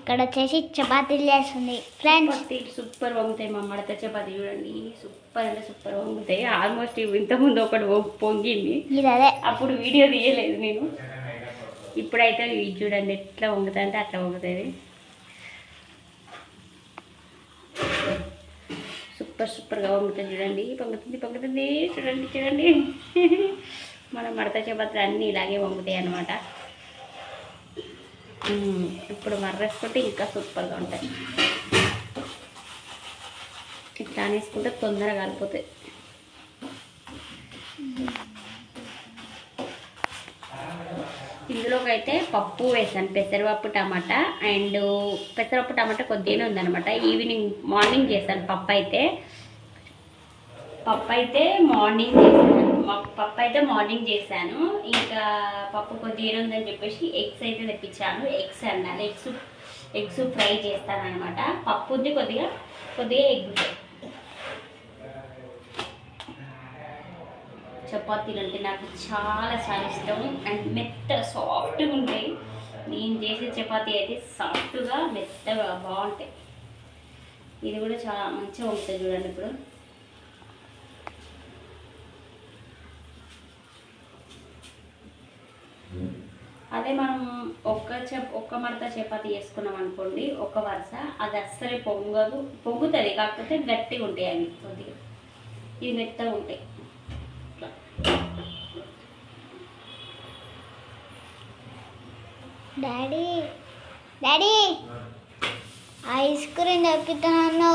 ఇక్కడ వచ్చేసి చపాతీలు చేస్తుంది ఫ్రెండ్స్ చపాతీ సూపర్ వంగుతాయి మా మడత చపాతీ చూడంండి సూపర్ అంటే సూపర్ వంగుతాయి ఆల్మోస్ట్ ఇంతకుముందు ఒకటి వం- పొంగింది ఇది అదే అప్పుడు వీడియో తీయలేదు నేను ఇప్పుడైతే ఇది చూడండి ఎట్లా వంగుతా అంటే అట్లా వంగుతుంది సూపర్ సూపర్గా వంగుతుంది చూడండి పొంగుతుంది పొంగుతుంది చూడండి చూడండి మన మడత చపాతీలు అన్నీ ఇలాగే వంగుతాయి అన్నమాట మ్మ్. ఇప్పుడు మర్రేసుకుంటే ఇంకా సూపర్గా ఉంటాయి ఇట్లా అనేసుకుంటే తొందరగా కాలిపోతాయి ఇందులోకి అయితే పప్పు వేసాను పెసరపప్పు టమాటా అండ్ పెసరపప్పు టమాటా కొద్దిగానే ఉందన్నమాట ఈవినింగ్ మార్నింగ్ చేశాను పప్పు అయితే పప్పు అయితే మార్నింగ్ చేశాను మా- పప్పు అయితే మార్నింగ్ చేశాను ఇంకా పప్పు కొద్దిగానే ఉందని చెప్పేసి ఎగ్స్ అయితే తెప్పించాను ఎగ్స్ అన్నారు ఎగ్స్ ఎగ్స్ ఫ్రై చేస్తాను అనమాట పప్పు ఉంది కొద్దిగా కొద్దిగా ఎగ్ ఫ్రై చపాతీలు అంటే నాకు చాలా చాలా ఇష్టం అండ్ మెత్త సాఫ్ట్గా ఉంటాయి నేను చేసే చపాతీ అయితే సాఫ్ట్గా మెత్తగా బాగుంటాయి ఇది కూడా చాలా మంచిగా ఉంటుంది చూడండి ఇప్పుడు అదే మనం ఒక్క చెప్ ఒక్క మడత చపాతీ చేసుకున్నాం అనుకోండి ఒక వరుస అది అస్సలే పొంగదు పొంగుతుంది కాకపోతే గట్టిగా ఉంటాయి అవి కొద్దిగా ఇవి మెత్తగా ఉంటాయి ఇట్లా. డాడీ డాడీ ఐస్ క్రీమ్ తెప్పిస్తున్నాను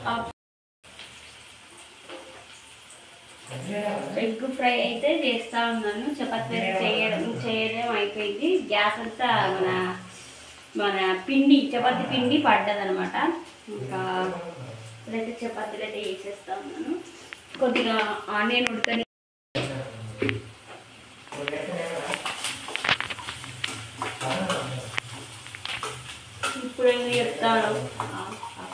ఎగ్ ఫ్రై అయితే చేస్తా ఉన్నాను చపాతీ చేయడం చేయడం అయిపోయింది గ్యాస్ అంతా మన మన పిండి చపాతీ పిండి పడ్డదనమాట ఇంకా ఇదైతే చపాతీలు అయితే వేసేస్తా ఉన్నాను కొద్దిగా ఆనియన్ ఉడకని ఇప్పుడు ఏం చెప్తాను ఆ, ఆ.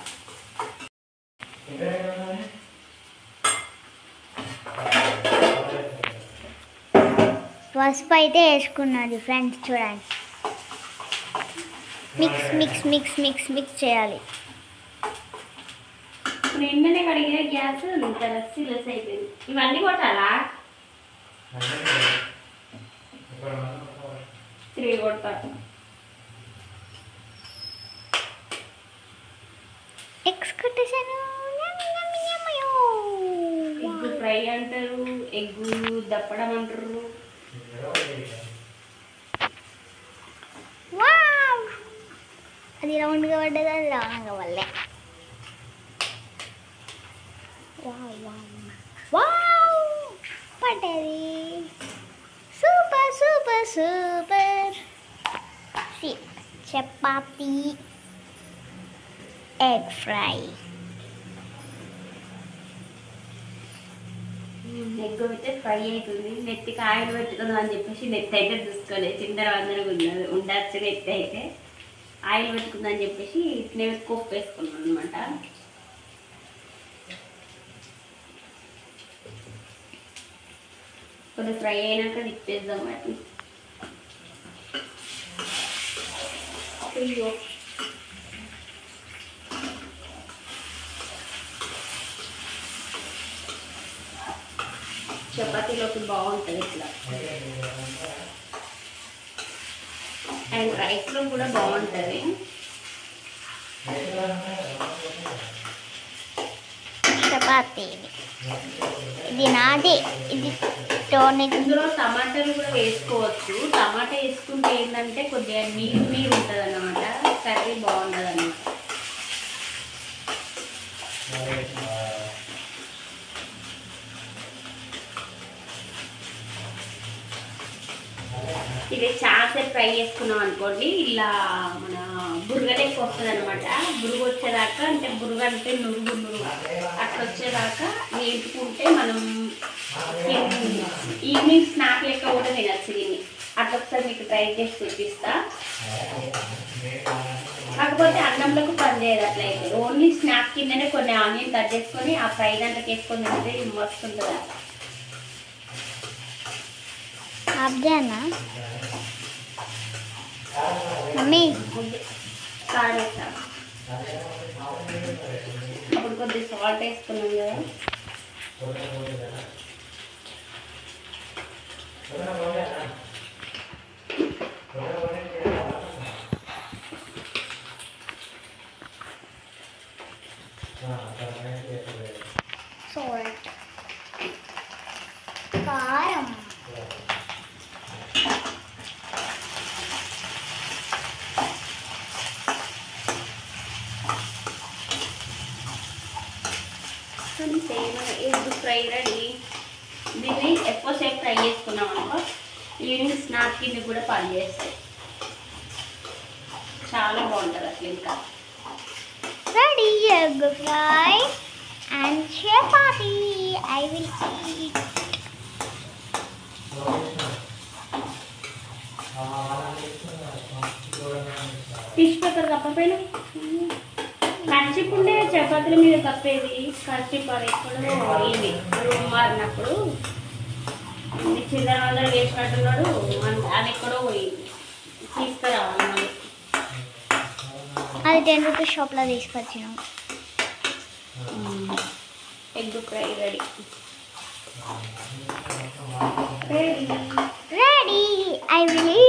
పసుపు అయితే వేసుకున్నది ఫ్రెండ్స్ చూడండి mix mix mix mix mix చేయాలి ఇప్పుడు ఎండనే కడిగిన గ్యాస్ ఇంత లస్సీ లస్ అయిపోయింది ఇవన్నీ కొట్టాలా త్రీ కొడతా ఎగ్స్ కొట్టేసాను యమ్ యమ్ యమ్ యో. ఎగ్ ఫ్రై అంటారు ఎగ్ దప్పడం అంటారు వావ్ అది రౌండ్గా పడ్డది అది రౌండ్గా వల్లే వావ్ వావ్ వావ్ పడ్డది సూపర్ సూపర్ సూపర్ సి చపాతీ ఎగ్ ఫ్రై ఎగ్ అయితే ఫ్రై అవుతుంది నెత్తికి ఆయిల్ పెట్టుకుందాం అని చెప్పేసి నెత్తి అయితే చూసుకోలేదు చిందర వందరగా ఉన్నది ఉండొచ్చు నెత్తి అయితే ఆయిల్ పెట్టుకుందాం అని చెప్పేసి ఇట్లే కొప్పు వేసుకున్నాను అనమాట కొద్దిగా ఫ్రై అయినాక తిప్పేద్దాం వాటిని అయ్యో చపాతీలోకి బాగుంటుంది ఇట్లా అండ్ రైస్లో కూడా బాగుంటుంది చపాతీ ఇది ఇది నాది ఇది టోనిక్ ఇందులో టమాటాలు కూడా వేసుకోవచ్చు టమాటా వేసుకుంటే ఏంటంటే కొద్దిగా నీరు నీరు ఉంటుంది అన్నమాట కర్రీ బాగుంటుంది అన్నమాట ఇది చాలాసేపు ఫ్రై చేసుకున్నాం అనుకోండి ఇలా మన బురగలేకి వస్తుంది అనమాట బురుగు వచ్చేదాకా అంటే బురుగు అంటే నురుగు నురుగు అట్లా వచ్చేదాకా వేపుకుంటే మనం ఈవినింగ్ స్నాక్ లెక్క కూడా తినచ్చు దీన్ని అట్లా ఒకసారి మీకు ట్రై చేసి చూపిస్తా కాకపోతే అన్నంలోకి పని చేయదు అట్లయితే ఓన్లీ స్నాక్ కిందనే కొన్ని ఆనియన్ కట్ చేసుకొని ఆ ఫ్రై దాంట్లోకి వేసుకొని తింటే మస్తు ఉంటుంది ఆఫ్ చేయనా మమ్మీ కారం వేసాను అప్పుడు కొద్దిగా సాల్ట్ వేసుకున్నాం కదా సాల్ట్ కారం అంతే మన ఎగ్ ఫ్రై రెడీ దీన్ని ఎక్కువసేపు ఫ్రై చేసుకున్నాం అనుకో ఈవినింగ్ స్నాక్ కింద కూడా పని చేస్తాయి చాలా బాగుంటుంది అసలు ఇంకా ready egg fry and chapati I will eat tissue paper కప్పపోయినా కర్చిప్ ఉండే చపాతీల మీద కప్పేది కర్చిప్ అది ఎక్కడో అయింది రూమ్ మారినప్పుడు ఇన్ని చిల్లర వందలు వేసినట్టున్నాడు మన- అది ఎక్కడో పోయింది తీసుకురావాలి మళ్ళీ అది టెన్ రూపీస్ షాప్లో తీసుకొచ్చినాం egg fry ready ready ready I will